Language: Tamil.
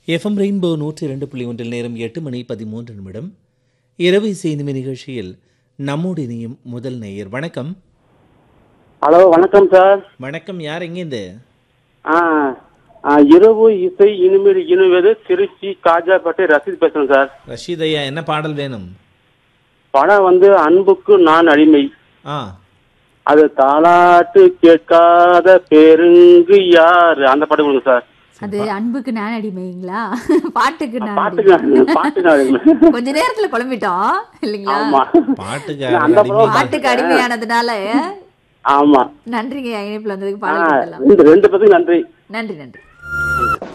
எஃப்எம் ரெயின்போ நூற்றி இரண்டு புள்ளி ஒன்றில் நேரம் எட்டு மணி பதிமூன்று நிமிடம் இரவு செய்திமை நிகழ்ச்சியில் நம்மோடு இணையும் முதல் நேயர் வணக்கம் ஹலோ வணக்கம் சார் வணக்கம் யார் எங்கேருந்து ஆ ஆ, இரவு இசை இனிமேல் இனிவது திருச்சி காஜாப்பேட்டை ரசீத் பேசுறேன் சார் ரஷீத் ஐயா என்ன பாடல் வேணும் படம் வந்து அன்புக்கு நான் அடிமை ஆ அது தாலாட்டு கேட்காத பெருங்கு யாரு அந்த பாட்டு கொடுங்க சார் அது அன்புக்கு நான் அடிமைங்களா பாட்டுக்கு நான் பாட்டுக்கு அடிமை. நான் பாட்டுக்கு நான் அடிமை. கொஞ்ச நேரத்துல குழம்பிட்டோம் இல்லைங்களா ஆமா பாட்டுக்காரர் அந்த அடிமை படம் பாட்டுக்கு அடிமையானதுனால ஆமா நன்றிங்க இணைப்புல வந்ததுக்கு ஆ, பாடல் கொடுத்துடலாம் ரெண்டு ரெண்டு பேத்துக்கு நன்றி நன்றி நன்றி